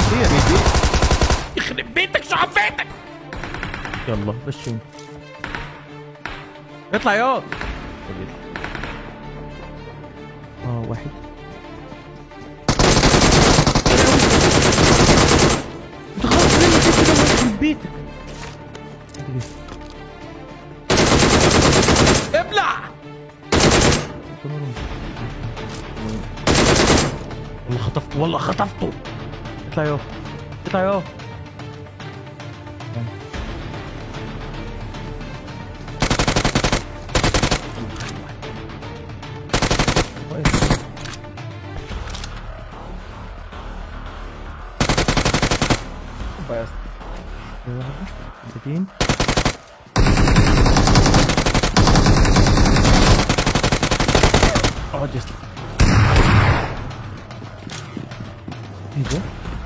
ايه يا بيبي يخرب بيتك شعبيتك يلا بشين اطلع يا اه واحد انت خلاص ليه كده في بيتك ابلع والله خطفته والله خطفته اطلع يا اطلع يا بس واحدة اقعد يا اسطى ايه ده؟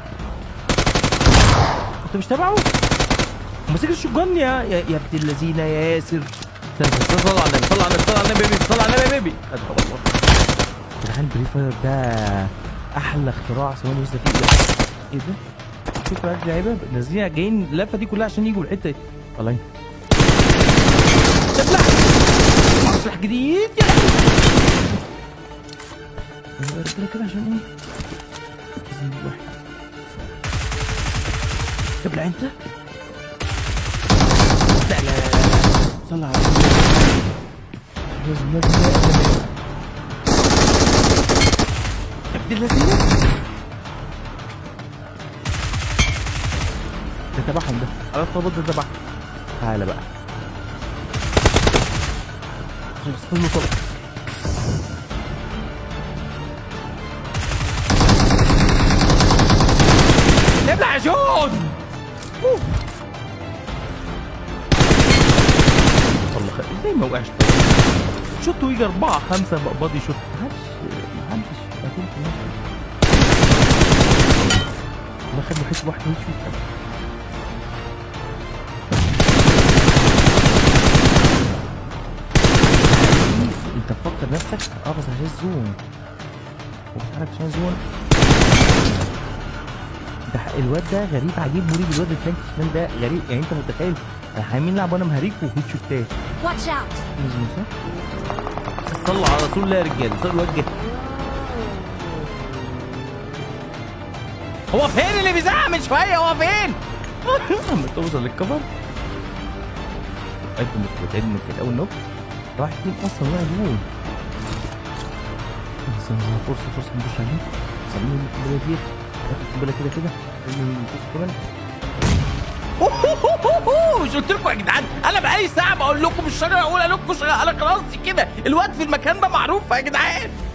انت مش تابعه؟ ماسك الشجان يا يا, يا ابن اللذينه يا ياسر استنى بس صل على النبي صل على النبي صل على النبي يا بيبي صل على النبي يا بيبي أدعو والله يا جدعان البري فاير ده احلى اختراع ثواني لسه فيه ايه ده؟ شوف بقى اللعيبه نازلين جايين اللفه دي كلها عشان يجوا الحته دي طالعين تبلع سلاح جديد يا لهوي رجاله كده عشان ايه؟ لازم نجيب واحد تبلع انت؟ لا لا لا لا صلى على النبي. لازم لازم لازم ابن اللذينه ده تبعهم ده على الخبط ده تبعهم تعالى بقى خلاص كله طلع ابلع يا جون أوه. والله خير ازاي ما وقعش شوت ويجي أربعة خمسة بقبضي شوت محدش محدش أكيد والله خد له حته واحده ويشوت انت تفكر نفسك قفز عشان الزون وبتحرك عشان الزون ده ح- الواد ده غريب عجيب مريب الواد الفرانك شمال ده غريب يعني انت متخيل احنا عايزين نلعب وانا مهاريك وهيد شوتات Watch out! لازم صح؟ صلوا على رسول الله يا رجاله صلوا الواد جه هو فين اللي بيزعق من شويه هو فين؟ لما توصل للكفر قد من كده قد من كده اول نوك راح فين اصلا وقع جول بس أنا فرصه فرصه نخش عليه سلموا القنبله ديت ناخد القنبله كده كده سلموا الفرصه كمان مش قلت لكم يا جدعان انا بقالي ساعه بقول لكم مش شغال اقول لكم شغال انا خلاص كده الواد في المكان ده معروف يا جدعان